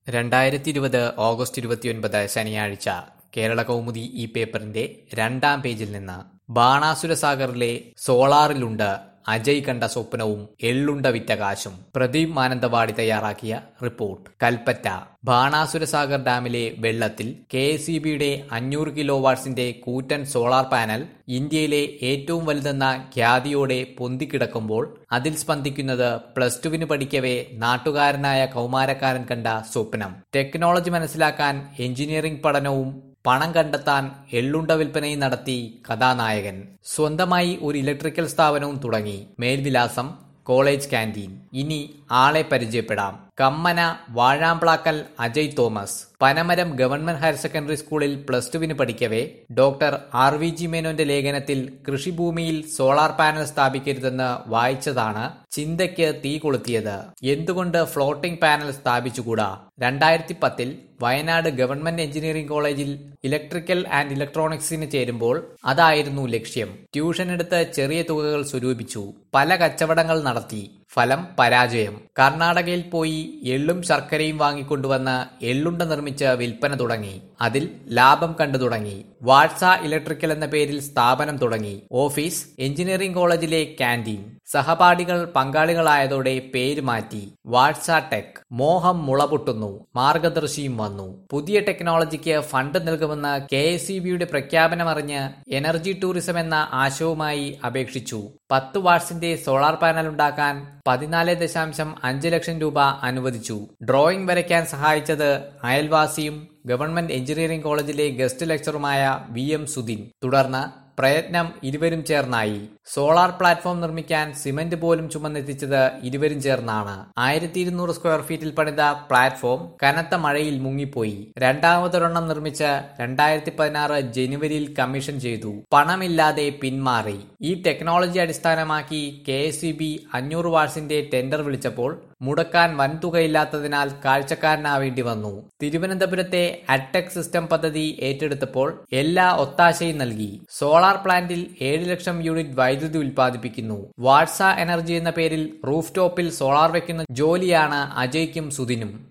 രണ്ടായിരത്തി ഇരുപത് ഓഗസ്റ്റ് ഇരുപത്തിയൊൻപത് ശനിയാഴ്ച കേരള കൗമുദി ഈ പേപ്പറിന്റെ രണ്ടാം പേജിൽ നിന്ന് ബാണാസുരസാഗറിലെ സോളാറിലുണ്ട് അജയ് കണ്ട സ്വപ്നവും എള്ളുണ്ട വിറ്റ കാശും പ്രദീപ് മാനന്തവാടി തയ്യാറാക്കിയ റിപ്പോർട്ട് കൽപ്പറ്റ ബാണാസുരസാഗർ ഡാമിലെ വെള്ളത്തിൽ കെ എസ് ഇ ബിയുടെ അഞ്ഞൂറ് കിലോ വാട്ട്സിന്റെ കൂറ്റൻ സോളാർ പാനൽ ഇന്ത്യയിലെ ഏറ്റവും വലുതെന്ന ഖ്യാതിയോടെ പൊന്തിക്കിടക്കുമ്പോൾ അതിൽ സ്പന്ദിക്കുന്നത് പ്ലസ് ടുവിന് പഠിക്കവേ നാട്ടുകാരനായ കൗമാരക്കാരൻ കണ്ട സ്വപ്നം ടെക്നോളജി മനസ്സിലാക്കാൻ എഞ്ചിനീയറിംഗ് പഠനവും പണം കണ്ടെത്താൻ എള്ളുണ്ട വിൽപ്പനയും നടത്തി കഥാനായകൻ സ്വന്തമായി ഒരു ഇലക്ട്രിക്കൽ സ്ഥാപനവും തുടങ്ങി മേൽവിലാസം കോളേജ് ക്യാൻറ്റീൻ ഇനി ആളെ പരിചയപ്പെടാം Kammana Vazhamplakkal Ajay Thomas Panamaram government higher secondary സ്കൂളിൽ പ്ലസ് ടുവിന് പഠിക്കവേ ഡോക്ടർ ആർ വി ജി മേനോന്റെ ലേഖനത്തിൽ കൃഷിഭൂമിയിൽ സോളാർ പാനൽ സ്ഥാപിക്കരുതെന്ന് വായിച്ചതാണ് ചിന്തയ്ക്ക് തീ കൊളുത്തിയത് എന്തുകൊണ്ട് ഫ്ലോട്ടിംഗ് പാനൽ സ്ഥാപിച്ചുകൂടാ രണ്ടായിരത്തി പത്തിൽ വയനാട് ഗവൺമെന്റ് എഞ്ചിനീയറിംഗ് കോളേജിൽ ഇലക്ട്രിക്കൽ ആൻഡ് ഇലക്ട്രോണിക്സിന് ചേരുമ്പോൾ അതായിരുന്നു ലക്ഷ്യം ട്യൂഷൻ എടുത്ത് ചെറിയ തുകകൾ സ്വരൂപിച്ചു പല കച്ചവടങ്ങൾ നടത്തി ഫലം പരാജയം കർണാടകയിൽ പോയി എള്ളും ശർക്കരയും വാങ്ങിക്കൊണ്ടുവന്ന് എള്ളുണ്ട നിർമ്മിച്ച് വിൽപ്പന തുടങ്ങി അതിൽ ലാഭം കണ്ടു തുടങ്ങി വാട്സ ഇലക്ട്രിക്കൽ എന്ന പേരിൽ സ്ഥാപനം തുടങ്ങി ഓഫീസ് എഞ്ചിനീയറിംഗ് കോളേജിലെ ക്യാൻറ്റീൻ സഹപാഠികൾ പങ്കാളികളായതോടെ പേര് മാറ്റി വാട്സ ടെക് മോഹം മുളപൊട്ടുന്നു മാർഗദർശിയും വന്നു പുതിയ ടെക്നോളജിക്ക് ഫണ്ട് നൽകുമെന്ന് കെ എസ് ഇ ബിയുടെ പ്രഖ്യാപനമറിഞ്ഞ് എനർജി ടൂറിസം എന്ന ആശയവുമായി അപേക്ഷിച്ചു പത്ത് വാട്സിന്റെ സോളാർ പാനൽ ഉണ്ടാക്കാൻ പതിനാല് ദശാംശം അഞ്ച് ലക്ഷം രൂപ അനുവദിച്ചു ഡ്രോയിംഗ് വരയ്ക്കാൻ സഹായിച്ചത് അയൽവാസിയും ഗവൺമെന്റ് എഞ്ചിനീയറിംഗ് കോളേജിലെ ഗസ്റ്റ് ലെക്ചറുമായ വി എം സുധിൻ തുടർന്ന് പ്രയത്നം ഇരുവരും ചേർന്നായി സോളാർ പ്ലാറ്റ്ഫോം നിർമ്മിക്കാൻ സിമന്റ് പോലും ചുമന്നെത്തിച്ചത് ഇരുവരും ചേർന്നാണ് ആയിരത്തി ഇരുന്നൂറ് സ്ക്വയർ ഫീറ്റിൽ പണിത പ്ലാറ്റ്ഫോം കനത്ത മഴയിൽ മുങ്ങിപ്പോയി രണ്ടാമതൊരെണ്ണം നിർമ്മിച്ച് രണ്ടായിരത്തി പതിനാറ് ജനുവരിയിൽ കമ്മീഷൻ ചെയ്തു പണമില്ലാതെ പിന്മാറി ഈ ടെക്നോളജി അടിസ്ഥാനമാക്കി കെ എസ് ഇ ബി അഞ്ഞൂറ് വാട്സിന്റെ ടെൻഡർ വിളിച്ചപ്പോൾ മുടക്കാൻ വൻതുകയില്ലാത്തതിനാൽ കാഴ്ചക്കാരനാവേണ്ടി വന്നു തിരുവനന്തപുരത്തെ അറ്റക് സിസ്റ്റം പദ്ധതി ഏറ്റെടുത്തപ്പോൾ എല്ലാ ഒത്താശയും നൽകി സോളാർ പ്ലാന്റിൽ ഏഴ് ലക്ഷം യൂണിറ്റ് വൈദ്യുതി ഉൽപ്പാദിപ്പിക്കുന്നു വാട്സ എനർജി എന്ന പേരിൽ റൂഫ് ടോപ്പിൽ സോളാർ വെക്കുന്ന ജോലിയാണ് അജയ്ക്കും സുധിനും